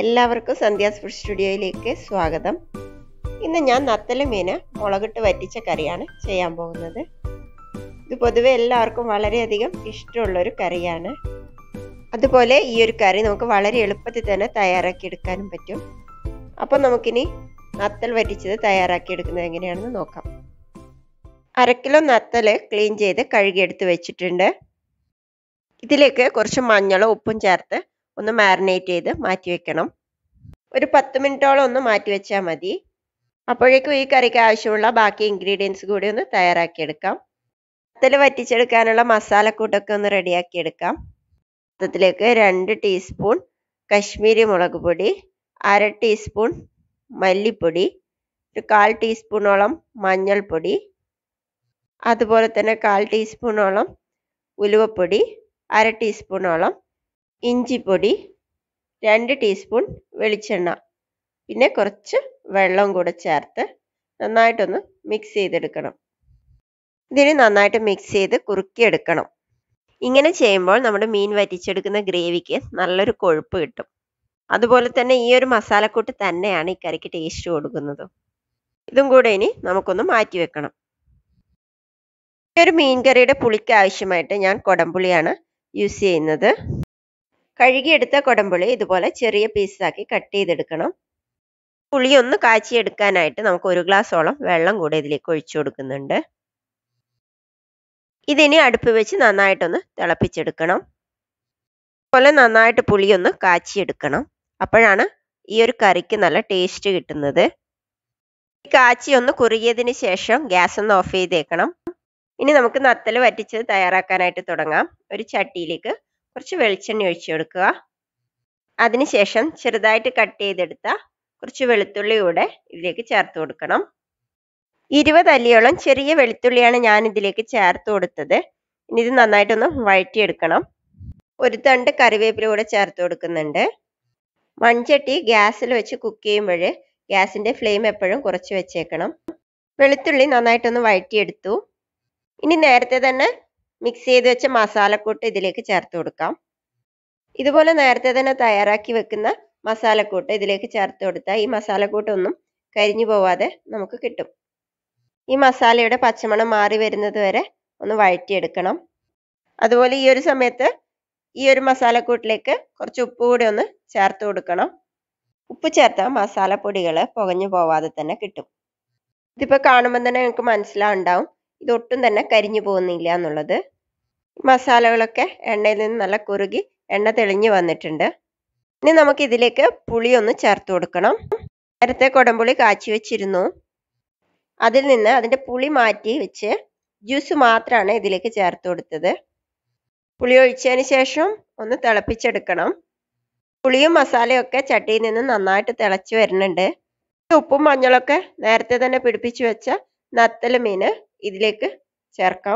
എല്ലാവർക്കും സന്ധ്യാസ് ഫുഡ് സ്റ്റുഡിയോയിലേക്ക് സ്വാഗതം ഇന്ന് ഞാൻ നത്തല മീന് മുളകിട്ട് വറ്റിച്ച കറിയാണ് ചെയ്യാൻ പോകുന്നത് ഇത് പൊതുവെ എല്ലാവർക്കും വളരെയധികം ഇഷ്ടമുള്ളൊരു കറിയാണ് അതുപോലെ ഈ ഒരു കറി നമുക്ക് വളരെ എളുപ്പത്തിൽ തന്നെ തയ്യാറാക്കി എടുക്കാനും പറ്റും അപ്പം നമുക്കിനി നത്തൽ വറ്റിച്ചത് തയ്യാറാക്കി എടുക്കുന്നത് എങ്ങനെയാണെന്ന് നോക്കാം അര കിലോ നത്തൽ ക്ലീൻ ചെയ്ത് കഴുകിയെടുത്ത് വെച്ചിട്ടുണ്ട് ഇതിലേക്ക് കുറച്ച് മഞ്ഞളും ഉപ്പും ചേർത്ത് ഒന്ന് മാരിനേറ്റ് ചെയ്ത് മാറ്റി വെക്കണം ഒരു പത്ത് മിനിറ്റോളം ഒന്ന് മാറ്റി വെച്ചാൽ മതി അപ്പോഴേക്കും ഈ കറിക്ക് ആവശ്യമുള്ള ബാക്കി ഇൻഗ്രീഡിയൻസ് കൂടി ഒന്ന് തയ്യാറാക്കിയെടുക്കാം നത്തൽ വറ്റിച്ചെടുക്കാനുള്ള മസാലക്കൂട്ടൊക്കെ ഒന്ന് റെഡിയാക്കി എടുക്കാം മൊത്തത്തിലേക്ക് രണ്ട് ടീസ്പൂൺ കശ്മീരി മുളക് പൊടി അര ടീസ്പൂൺ മല്ലിപ്പൊടി ഒരു കാൽ ടീസ്പൂണോളം മഞ്ഞൾപ്പൊടി അതുപോലെ തന്നെ കാൽ ടീസ്പൂണോളം ഉലുവപ്പൊടി അര ടീസ്പൂണോളം ഇഞ്ചിപ്പൊടി രണ്ട് ടീസ്പൂൺ വെളിച്ചെണ്ണ പിന്നെ കുറച്ച് വെള്ളം കൂടെ ചേർത്ത് നന്നായിട്ടൊന്ന് മിക്സ് ചെയ്തെടുക്കണം ഇതിന് നന്നായിട്ട് മിക്സ് ചെയ്ത് കുറുക്കിയെടുക്കണം ഇങ്ങനെ ചെയ്യുമ്പോൾ നമ്മുടെ മീൻ വറ്റിച്ചെടുക്കുന്ന ഗ്രേവിക്ക് നല്ലൊരു കൊഴുപ്പ് കിട്ടും അതുപോലെ തന്നെ ഈ ഒരു മസാലക്കൂട്ട് തന്നെയാണ് ഈ കറിക്ക് ടേസ്റ്റ് കൊടുക്കുന്നത് ഇതും കൂടെ ഇനി നമുക്കൊന്ന് മാറ്റി വെക്കണം ഈ ഒരു മീൻ കറിയുടെ പുളിക്ക് ആവശ്യമായിട്ട് ഞാൻ കൊടംപുളിയാണ് യൂസ് ചെയ്യുന്നത് കഴുകിയെടുത്ത കൊടംപുളി ഇതുപോലെ ചെറിയ പീസാക്കി കട്ട് ചെയ്തെടുക്കണം പുളി ഒന്ന് കാച്ചിയെടുക്കാനായിട്ട് നമുക്ക് ഒരു ഗ്ലാസോളം വെള്ളം കൂടെ ഇതിലേക്ക് ഒഴിച്ചു കൊടുക്കുന്നുണ്ട് ഇതിനി അടുപ്പ് വെച്ച് നന്നായിട്ടൊന്ന് തിളപ്പിച്ചെടുക്കണം അതുപോലെ നന്നായിട്ട് പുളിയൊന്ന് കാച്ചിയെടുക്കണം അപ്പോഴാണ് ഈ ഒരു കറിക്ക് നല്ല ടേസ്റ്റ് കിട്ടുന്നത് കാച്ചി ഒന്ന് കുറുകിയതിന് ശേഷം ഗ്യാസ് ഒന്ന് ഓഫ് ചെയ്തേക്കണം ഇനി നമുക്ക് നത്തൽ വറ്റിച്ചത് തയ്യാറാക്കാനായിട്ട് തുടങ്ങാം ഒരു ചട്ടിയിലേക്ക് കുറച്ച് വെളിച്ചെണ്ണ ഒഴിച്ചു കൊടുക്കുക അതിനുശേഷം ചെറുതായിട്ട് കട്ട് ചെയ്തെടുത്ത കുറച്ച് വെളുത്തുള്ളി കൂടെ ഇതിലേക്ക് ചേർത്ത് കൊടുക്കണം ഇരുപത് അല്ലിയോളം ചെറിയ വെളുത്തുള്ളിയാണ് ഞാൻ ഇതിലേക്ക് ചേർത്ത് കൊടുത്തത് ഇനി ഇത് നന്നായിട്ടൊന്ന് വഴറ്റിയെടുക്കണം ഒരു തണ്ട് കറിവേപ്പില കൂടെ ചേർത്ത് കൊടുക്കുന്നുണ്ട് മൺചട്ടി ഗ്യാസിൽ വെച്ച് കുക്ക് ചെയ്യുമ്പോൾ ഗ്യാസിൻ്റെ ഫ്ലെയിം എപ്പോഴും കുറച്ച് വെച്ചേക്കണം വെളുത്തുള്ളി നന്നായിട്ടൊന്ന് വഴറ്റിയെടുത്തു ഇനി നേരത്തെ തന്നെ മിക്സ് ചെയ്ത് വെച്ച മസാലക്കൂട്ട് ഇതിലേക്ക് ചേർത്ത് കൊടുക്കാം ഇതുപോലെ നേരത്തെ തന്നെ തയ്യാറാക്കി വെക്കുന്ന മസാലക്കൂട്ട് ഇതിലേക്ക് ചേർത്ത് കൊടുത്താൽ ഈ മസാലക്കൂട്ടൊന്നും കരിഞ്ഞു പോവാതെ നമുക്ക് കിട്ടും ഈ മസാലയുടെ പച്ചമണം മാറി വരുന്നത് വരെ ഒന്ന് വഴറ്റിയെടുക്കണം അതുപോലെ ഈ ഒരു സമയത്ത് ഈ ഒരു മസാലക്കൂട്ടിലേക്ക് കുറച്ച് ഉപ്പ് കൂടി ഒന്ന് ചേർത്ത് കൊടുക്കണം ഉപ്പ് ചേർത്താൽ മസാലപ്പൊടികൾ പുകഞ്ഞു പോവാതെ തന്നെ കിട്ടും ഇതിപ്പോൾ കാണുമ്പോൾ തന്നെ നിങ്ങൾക്ക് മനസ്സിലാവുണ്ടാവും ഇതൊട്ടും തന്നെ കരിഞ്ഞു പോകുന്നില്ല എന്നുള്ളത് മസാലകളൊക്കെ എണ്ണയിൽ നിന്ന് നല്ല കുറുകി എണ്ണ തെളിഞ്ഞു വന്നിട്ടുണ്ട് ഇനി നമുക്ക് ഇതിലേക്ക് പുളി ഒന്ന് ചേർത്ത് കൊടുക്കണം നേരത്തെ കുടംപുളി കാച്ചി വെച്ചിരുന്നു അതിൽ നിന്ന് അതിൻ്റെ പുളി മാറ്റി വെച്ച് ജ്യൂസ് മാത്രമാണ് ഇതിലേക്ക് ചേർത്ത് കൊടുത്തത് പുളി ഒഴിച്ചതിന് ശേഷം ഒന്ന് തിളപ്പിച്ചെടുക്കണം പുളിയും മസാലയും ഒക്കെ ചട്ടിയിൽ നിന്ന് നന്നായിട്ട് തിളച്ച് വരുന്നുണ്ട് ഉപ്പും മഞ്ഞളൊക്കെ നേരത്തെ തന്നെ പിടിപ്പിച്ച് വെച്ച നത്തൽ മീന് ഇതിലേക്ക് ചേർക്കാം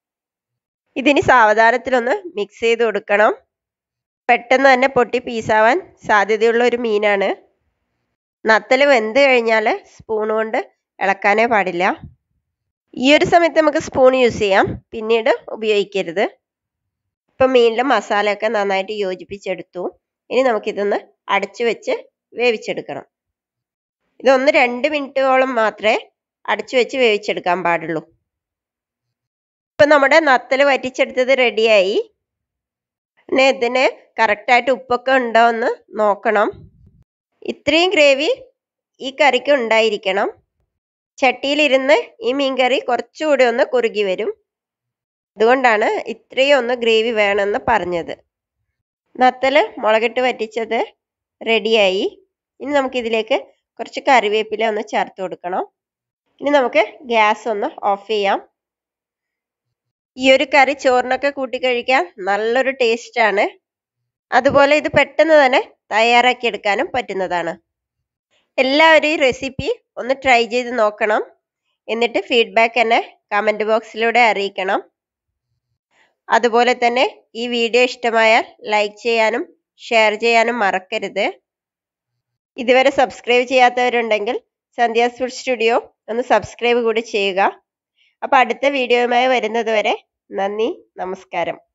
ഇതിനി സാവധാനത്തിലൊന്ന് മിക്സ് ചെയ്ത് കൊടുക്കണം പെട്ടെന്ന് തന്നെ പൊട്ടി പീസാവാൻ സാധ്യതയുള്ള ഒരു മീനാണ് നത്തൽ വെന്ത് കഴിഞ്ഞാൽ സ്പൂൺ കൊണ്ട് ഇളക്കാനേ പാടില്ല ഈ ഒരു സമയത്ത് നമുക്ക് സ്പൂൺ യൂസ് ചെയ്യാം പിന്നീട് ഉപയോഗിക്കരുത് ഇപ്പം മീനിലെ മസാലയൊക്കെ നന്നായിട്ട് യോജിപ്പിച്ചെടുത്തു ഇനി നമുക്കിതൊന്ന് അടച്ചു വെച്ച് വേവിച്ചെടുക്കണം ഇതൊന്ന് രണ്ട് മിനിറ്റോളം മാത്രമേ അടച്ചു വെച്ച് വേവിച്ചെടുക്കാൻ പാടുള്ളൂ ഇപ്പം നമ്മുടെ നത്തൽ വറ്റിച്ചെടുത്തത് റെഡിയായി പിന്നെ ഇതിന് കറക്റ്റായിട്ട് ഉപ്പൊക്കെ ഉണ്ടോ എന്ന് നോക്കണം ഇത്രയും ഗ്രേവി ഈ കറിക്ക് ഉണ്ടായിരിക്കണം ചട്ടിയിലിരുന്ന് ഈ മീൻ കറി കുറച്ചുകൂടി ഒന്ന് കുറുകി വരും അതുകൊണ്ടാണ് ഇത്രയും ഒന്ന് ഗ്രേവി വേണമെന്ന് പറഞ്ഞത് നത്തൽ മുളകിട്ട് വറ്റിച്ചത് റെഡിയായി ഇനി നമുക്കിതിലേക്ക് കുറച്ച് കറിവേപ്പില ഒന്ന് ചേർത്ത് കൊടുക്കണം ഇനി നമുക്ക് ഗ്യാസ് ഒന്ന് ഓഫ് ചെയ്യാം ഈ ഒരു കറി ചോറിനൊക്കെ കൂട്ടി കഴിക്കാൻ നല്ലൊരു ടേസ്റ്റാണ് അതുപോലെ ഇത് പെട്ടെന്ന് തന്നെ തയ്യാറാക്കി എടുക്കാനും പറ്റുന്നതാണ് എല്ലാവരും ഈ റെസിപ്പി ഒന്ന് ട്രൈ ചെയ്ത് നോക്കണം എന്നിട്ട് ഫീഡ്ബാക്ക് എന്നെ കമൻറ്റ് ബോക്സിലൂടെ അറിയിക്കണം അതുപോലെ തന്നെ ഈ വീഡിയോ ഇഷ്ടമായാൽ ലൈക്ക് ചെയ്യാനും ഷെയർ ചെയ്യാനും മറക്കരുത് ഇതുവരെ സബ്സ്ക്രൈബ് ചെയ്യാത്തവരുണ്ടെങ്കിൽ സന്ധ്യാസ് ഫുഡ് സ്റ്റുഡിയോ ഒന്ന് സബ്സ്ക്രൈബ് കൂടി ചെയ്യുക അപ്പോൾ അടുത്ത വീഡിയോയുമായി വരുന്നത് വരെ നന്ദി നമസ്കാരം